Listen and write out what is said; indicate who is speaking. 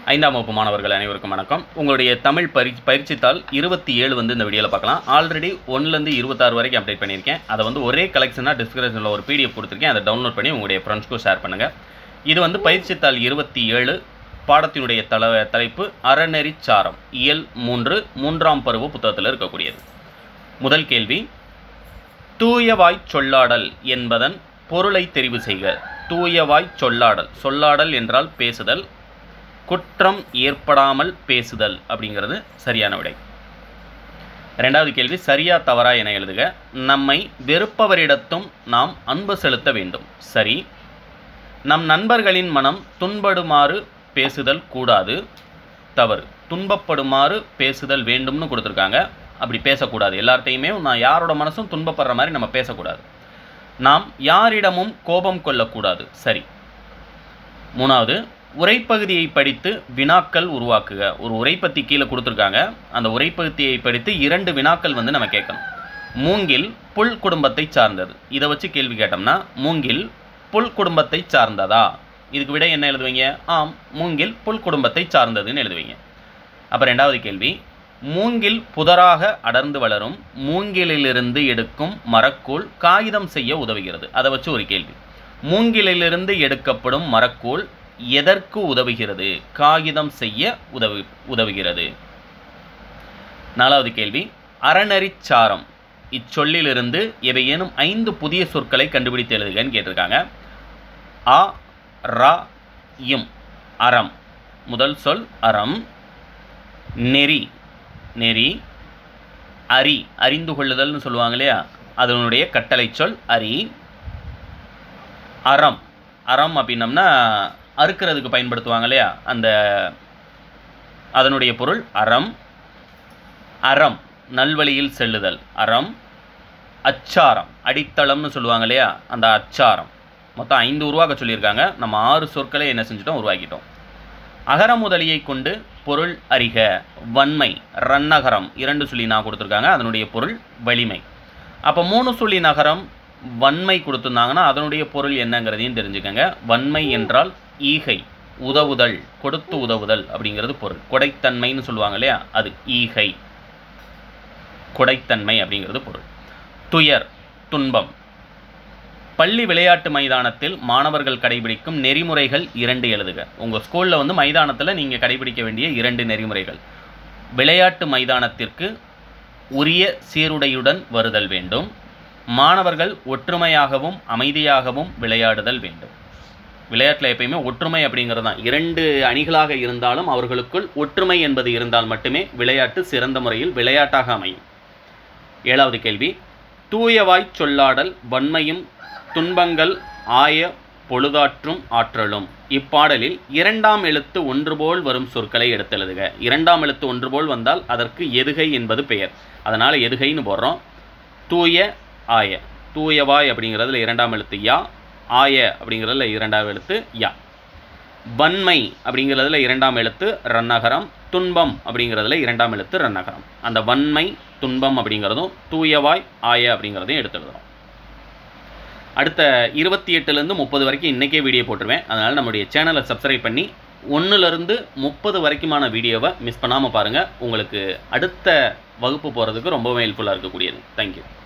Speaker 1: ஐந்தாம் வகுப்பு மாணவர்கள் அனைவருக்கும் வணக்கம் உங்களுடைய தமிழ் பரி பயிற்சித்தாள் இருபத்தி ஏழு வந்து இந்த வீடியோவில் பார்க்கலாம் ஆல்ரெடி ஒன்றுலேருந்து இருபத்தாறு வரைக்கும் அப்டேட் பண்ணியிருக்கேன் அதை வந்து ஒரே கலெக்ஷனாக டிஸ்கிரிப்ஷனில் ஒரு பிடிஎஃப் கொடுத்துருக்கேன் அதை டவுன்லோட் பண்ணி உங்களுடைய ஃப்ரெண்ட்ஸ்க்கும் ஷேர் பண்ணுங்கள் இது வந்து பயிற்சித்தாள் இருபத்தி ஏழு பாடத்தினுடைய தல தலைப்பு அறநெறிச்சாரம் இயல் மூன்று மூன்றாம் பருவ புத்தகத்தில் இருக்கக்கூடியது முதல் கேள்வி தூயவாய் சொல்லாடல் என்பதன் பொருளை தெரிவு செய்க தூயவாய் சொல்லாடல் சொல்லாடல் என்றால் பேசுதல் குற்றம் ஏற்படாமல் பேசுதல் அப்படிங்கிறது சரியான விடை ரெண்டாவது கேள்வி சரியா தவறா என எழுதுக நம்மை வெறுப்பவரிடத்தும் நாம் அன்பு செலுத்த வேண்டும் சரி நம் நண்பர்களின் மனம் துன்படுமாறு பேசுதல் கூடாது தவறு துன்பப்படுமாறு பேசுதல் வேண்டும்னு கொடுத்துருக்காங்க அப்படி பேசக்கூடாது எல்லார்ட்டையுமே நான் யாரோட மனசும் துன்பப்படுற மாதிரி நம்ம பேசக்கூடாது நாம் யாரிடமும் கோபம் கொள்ளக்கூடாது சரி மூணாவது உரைப்பகுதியை படித்து வினாக்கள் உருவாக்குக ஒரு உரைப்பத்தி கீழே கொடுத்துருக்காங்க அந்த உரைப்பகுதியை படித்து இரண்டு வினாக்கள் வந்து நம்ம கேட்கணும் மூங்கில் புல் குடும்பத்தை சார்ந்தது இதை வச்சு கேள்வி கேட்டோம்னா மூங்கில் புல் குடும்பத்தை சார்ந்ததா இதுக்கு விட என்ன எழுதுவீங்க ஆம் மூங்கில் புல் குடும்பத்தை சார்ந்ததுன்னு எழுதுவீங்க அப்போ ரெண்டாவது கேள்வி மூங்கில் புதராக அடர்ந்து வளரும் மூங்கிலிலிருந்து எடுக்கும் மரக்கூழ் காகிதம் செய்ய உதவுகிறது அதை வச்சு ஒரு கேள்வி மூங்கிலிலிருந்து எடுக்கப்படும் மரக்கூழ் எதற்கு உதவுகிறது காகிதம் செய்ய உதவு உதவுகிறது நாலாவது கேள்வி அறநெறிச்சாரம் இச்சொல்லிலிருந்து எவையேனும் ஐந்து புதிய சொற்களை கண்டுபிடித்து எழுதுகன்னு கேட்டிருக்காங்க அ ரா இம் அறம் முதல் சொல் அறம் நெறி நெறி அரி அறிந்து கொள்ளுதல்னு சொல்லுவாங்க இல்லையா அதனுடைய கட்டளை சொல் அரி அறம் அறம் அப்படின்னம்னா அறுக்கிறதுக்கு பயன்படுத்துவாங்க இல்லையா அந்த அதனுடைய பொருள் அறம் அறம் நல்வழியில் செல்லுதல் அறம் அச்சாரம் அடித்தளம்னு சொல்லுவாங்க இல்லையா அந்த அச்சாரம் மொத்தம் ஐந்து உருவாக்க சொல்லியிருக்காங்க நம்ம ஆறு சொற்களை என்ன செஞ்சிட்டோம் உருவாக்கிட்டோம் அகர முதலியை கொண்டு பொருள் அறிக வன்மை ரன்னகரம் இரண்டு சொல்லி நான் கொடுத்துருக்காங்க அதனுடைய பொருள் வலிமை அப்போ மூணு சொல்லி நகரம் வன்மை கொடுத்துருந்தாங்கன்னா அதனுடைய பொருள் என்னங்கிறதையும் தெரிஞ்சுக்கங்க வன்மை என்றால் ஈகை உதவுதல் கொடுத்து உதவுதல் அப்படிங்கிறது பொருள் கொடைத்தன்மைன்னு சொல்லுவாங்க இல்லையா அது ஈகை கொடைத்தன்மை அப்படிங்கிறது பொருள் துயர் துன்பம் பள்ளி விளையாட்டு மைதானத்தில் மாணவர்கள் கடைபிடிக்கும் நெறிமுறைகள் இரண்டு எழுதுக உங்கள் ஸ்கூலில் வந்து மைதானத்தில் நீங்கள் கடைபிடிக்க வேண்டிய இரண்டு நெறிமுறைகள் விளையாட்டு மைதானத்திற்கு உரிய சீருடையுடன் வருதல் வேண்டும் மாணவர்கள் ஒற்றுமையாகவும் அமைதியாகவும் விளையாடுதல் வேண்டும் விளையாட்டில் எப்பயுமே ஒற்றுமை அப்படிங்கிறது தான் இரண்டு அணிகளாக இருந்தாலும் அவர்களுக்குள் ஒற்றுமை என்பது இருந்தால் மட்டுமே விளையாட்டு சிறந்த முறையில் விளையாட்டாக அமையும் ஏழாவது கேள்வி தூயவாய் சொல்லாடல் வன்மையும் துன்பங்கள் ஆய பொழுதாற்றும் ஆற்றலும் இப்பாடலில் இரண்டாம் எழுத்து ஒன்றுபோல் வரும் சொற்களை எடுத்தெழுதுக இரண்டாம் எழுத்து ஒன்றுபோல் வந்தால் அதற்கு எதுகை என்பது பெயர் அதனால் எதுகைன்னு போடுறோம் தூய ஆய தூயவாய் அப்படிங்கிறதுல இரண்டாம் எழுத்து யா ஆய அப்படிங்கிறதுல இரண்டாம் எழுத்து யா வன்மை அப்படிங்கிறதுல இரண்டாம் எழுத்து ரன்னகரம் துன்பம் அப்படிங்கிறதுல இரண்டாம் எழுத்து ரன்னகரம் அந்த வன்மை துன்பம் அப்படிங்கிறதும் தூயவாய் ஆய அப்படிங்கிறதையும் எடுத்து எழுதுறோம் அடுத்த இருபத்தி எட்டுலேருந்து முப்பது வரைக்கும் இன்றைக்கே வீடியோ போட்டுருவேன் அதனால் நம்முடைய சேனலை சப்ஸ்கிரைப் பண்ணி ஒன்றுலேருந்து முப்பது வரைக்குமான வீடியோவை மிஸ் பண்ணாமல் பாருங்கள் உங்களுக்கு அடுத்த வகுப்பு போகிறதுக்கு ரொம்பவே ஹெல்ப்ஃபுல்லாக இருக்கக்கூடியது தேங்க்யூ